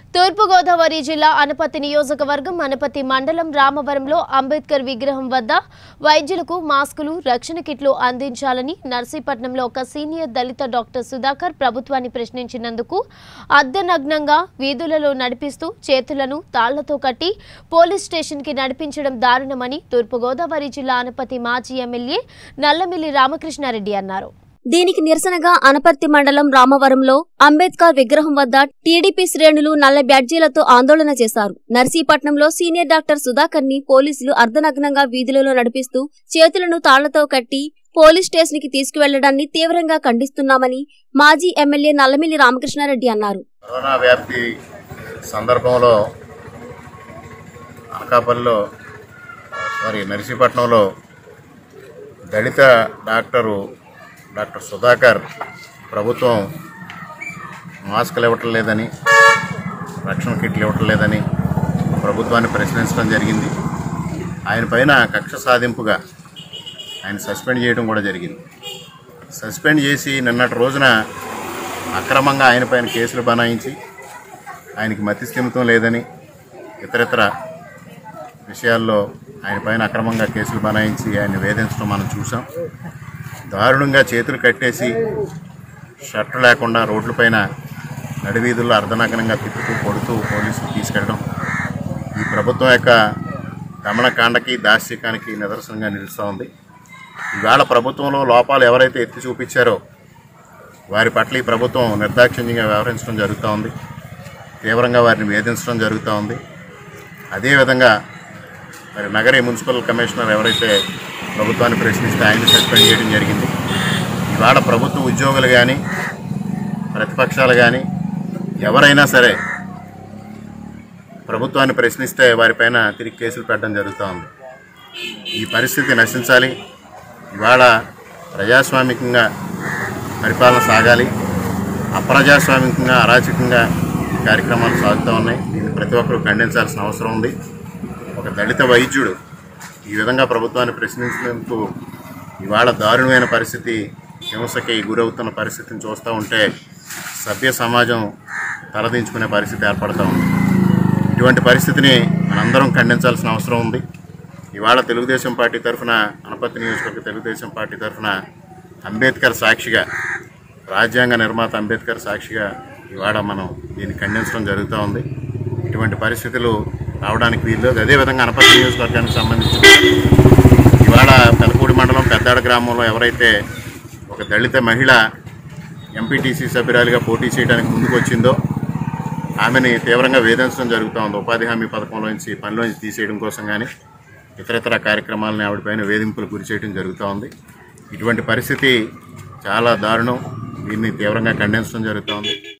తూర్పుగోదావరి జిల్లా అనపతి నియోజకవర్గం అనపతి మండలం రామవరంలో అంబేద్కర్ విగ్రహం వద్ద వైద్యులకు మాస్కులు రక్షణ కిట్లు అందించాలని నర్సీపట్నంలో ఒక సీనియర్ దళిత డాక్టర్ సుధాకర్ ప్రభుత్వాన్ని ప్రశ్నించినందుకు అర్ధనగ్నంగా వీధులలో నడిపిస్తూ చేతులను తాళ్లతో కట్టి పోలీస్ స్టేషన్కి నడిపించడం దారుణమని తూర్పుగోదావరి జిల్లా అనపతి మాజీ ఎమ్మెల్యే నల్లమిల్లి రామకృష్ణారెడ్డి అన్నారు దీనికి నిరసనగా అనపర్తి మండలం రామవరంలో అంబేద్కర్ విగ్రహం వద్ద టీడీపీ శ్రేణులు నల్ల బ్యాడ్జీలతో ఆందోళన చేశారు నర్సీపట్నంలో సీనియర్ డాక్టర్ సుధాకర్ ని పోలీసులు అర్ధనగ్నంగా వీధులలో నడిపిస్తూ చేతులను తాళ్లతో కట్టి పోలీస్ స్టేషన్ కి తీసుకువెళ్లడాన్ని తీవ్రంగా ఖండిస్తున్నామని మాజీ ఎమ్మెల్యే నల్లమిల్లి రామకృష్ణారెడ్డి అన్నారు కరోనా వ్యాప్తి సందర్భంలో అనకాపల్లిలో సారీ నర్సీపట్నంలో దళిత డాక్టరు డాక్టర్ సుధాకర్ ప్రభుత్వం మాస్కులు ఇవ్వటం లేదని రక్షణ కిట్లు ఇవ్వటం లేదని ప్రభుత్వాన్ని ప్రశ్నించడం జరిగింది ఆయన పైన కక్ష సాధింపుగా ఆయన సస్పెండ్ చేయడం కూడా జరిగింది సస్పెండ్ చేసి నిన్నటి రోజున అక్రమంగా ఆయన పైన కేసులు బనాయించి ఆయనకి మతి స్థిమితం లేదని ఇతరితర విషయాల్లో ఆయన పైన అక్రమంగా కేసులు బనాయించి ఆయన వేధించడం మనం చూసాం దారుణంగా చేతులు కట్టేసి షర్ట్ లేకుండా రోడ్లపైన నడివీధుల్లో అర్ధనగ్నంగా తిప్పుతూ కొడుతూ పోలీసులు తీసుకెళ్ళడం ఈ ప్రభుత్వం యొక్క దమనకాండకి దాస్తికానికి నిదర్శనంగా నిలుస్తూ ఉంది ఈవేళ ప్రభుత్వంలో లోపాలు ఎవరైతే ఎత్తి చూపించారో వారి పట్ల ఈ ప్రభుత్వం నిర్దాక్షిణ్యంగా వ్యవహరించడం జరుగుతూ ఉంది తీవ్రంగా వారిని వేధించడం జరుగుతూ ఉంది అదేవిధంగా మరి నగరి మున్సిపల్ కమిషనర్ ఎవరైతే ప్రభుత్వాన్ని ప్రశ్నిస్తే ఆయన సస్పెండ్ చేయడం జరిగింది ఇవాళ ప్రభుత్వ ఉద్యోగులు కానీ ప్రతిపక్షాలు కానీ ఎవరైనా సరే ప్రభుత్వాన్ని ప్రశ్నిస్తే వారిపైన తిరిగి కేసులు పెట్టడం జరుగుతూ ఉంది ఈ పరిస్థితి నశించాలి ఇవాళ ప్రజాస్వామికంగా పరిపాలన సాగాలి అప్రజాస్వామికంగా అరాచకంగా ఈ కార్యక్రమాలు సాగుతూ ఉన్నాయి దీన్ని ప్రతి ఒక్కరూ ఖండించాల్సిన అవసరం ఉంది ఒక దళిత వైద్యుడు ఈ విధంగా ప్రభుత్వాన్ని ప్రశ్నించినందుకు ఇవాళ దారుణమైన పరిస్థితి హింసకి గురవుతున్న పరిస్థితిని చూస్తూ ఉంటే సభ్య సమాజం తలదించుకునే పరిస్థితి ఏర్పడుతూ ఉంది ఇటువంటి పరిస్థితిని మనందరం ఖండించాల్సిన అవసరం ఉంది ఇవాళ తెలుగుదేశం పార్టీ తరఫున అనపత్తి నియోజకవర్గ తెలుగుదేశం పార్టీ తరఫున అంబేద్కర్ సాక్షిగా రాజ్యాంగ నిర్మాత అంబేద్కర్ సాక్షిగా ఇవాళ మనం దీన్ని ఖండించడం జరుగుతూ ఉంది ఇటువంటి పరిస్థితులు రావడానికి వీలు లేదు అదేవిధంగా అనపత్తి నియోజకవర్గానికి సంబంధించి ఇవాళ పెదపూడి మండలం పెద్దాడ గ్రామంలో ఎవరైతే ఒక దళిత మహిళ ఎంపీటీసీ సభ్యురాలిగా పోటీ చేయడానికి ముందుకు వచ్చిందో ఆమెని తీవ్రంగా వేధించడం జరుగుతూ ఉంది ఉపాధి హామీ పథకంలోంచి పనిలోంచి తీసేయడం కోసం కానీ ఇతరతర కార్యక్రమాలని ఆవిడపైన వేధింపులు గురి చేయడం జరుగుతూ ఉంది ఇటువంటి పరిస్థితి చాలా దారుణం దీన్ని తీవ్రంగా ఖండించడం జరుగుతూ ఉంది